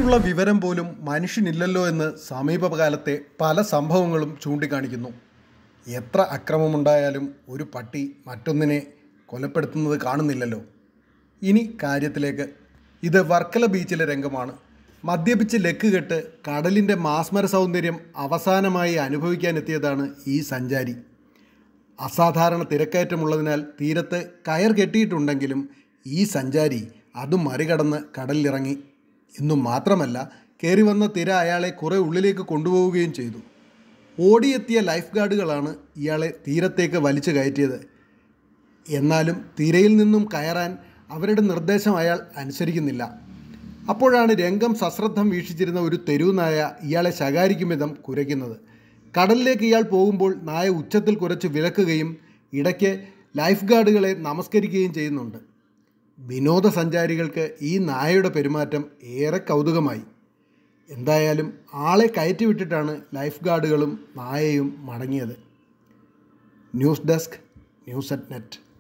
നായയ്ക്കുള്ള വിവരം പോലും മനുഷ്യനില്ലല്ലോ എന്ന് സമീപകാലത്തെ പല സംഭവങ്ങളും ചൂണ്ടിക്കാണിക്കുന്നു എത്ര അക്രമമുണ്ടായാലും ഒരു പട്ടി മറ്റൊന്നിനെ കൊലപ്പെടുത്തുന്നത് കാണുന്നില്ലല്ലോ ഇനി കാര്യത്തിലേക്ക് ഇത് വർക്കല ബീച്ചിലെ രംഗമാണ് മദ്യപിച്ച് ലക്ക് കെട്ട് കടലിൻ്റെ മാസ്മര സൗന്ദര്യം അവസാനമായി അനുഭവിക്കാനെത്തിയതാണ് ഈ സഞ്ചാരി അസാധാരണ തിരക്കയറ്റമുള്ളതിനാൽ തീരത്ത് കയർ കെട്ടിയിട്ടുണ്ടെങ്കിലും ഈ സഞ്ചാരി അതും മറികടന്ന് കടലിലിറങ്ങി എന്നും മാത്രമല്ല കയറി വന്ന തിര അയാളെ കുറെ ഉള്ളിലേക്ക് കൊണ്ടുപോവുകയും ചെയ്തു ഓടിയെത്തിയ ലൈഫ് ഗാർഡുകളാണ് ഇയാളെ തീരത്തേക്ക് വലിച്ചു കയറ്റിയത് എന്നാലും തിരയിൽ നിന്നും കയറാൻ അവരുടെ നിർദ്ദേശം അയാൾ അനുസരിക്കുന്നില്ല അപ്പോഴാണ് രംഗം സശ്രദ്ധം വീക്ഷിച്ചിരുന്ന ഒരു തെരുവ് നായ ഇയാളെ ശകാരിക്കും വിധം കുരയ്ക്കുന്നത് കടലിലേക്ക് ഇയാൾ പോകുമ്പോൾ നായ ഉച്ചത്തിൽ കുരച്ച് വിലക്കുകയും ഇടയ്ക്ക് ലൈഫ് ഗാർഡുകളെ നമസ്കരിക്കുകയും ചെയ്യുന്നുണ്ട് വിനോദസഞ്ചാരികൾക്ക് ഈ നായയുടെ പെരുമാറ്റം ഏറെ കൗതുകമായി എന്തായാലും ആളെ കയറ്റിവിട്ടിട്ടാണ് ലൈഫ് ഗാർഡുകളും നായയും മടങ്ങിയത് news desk news at net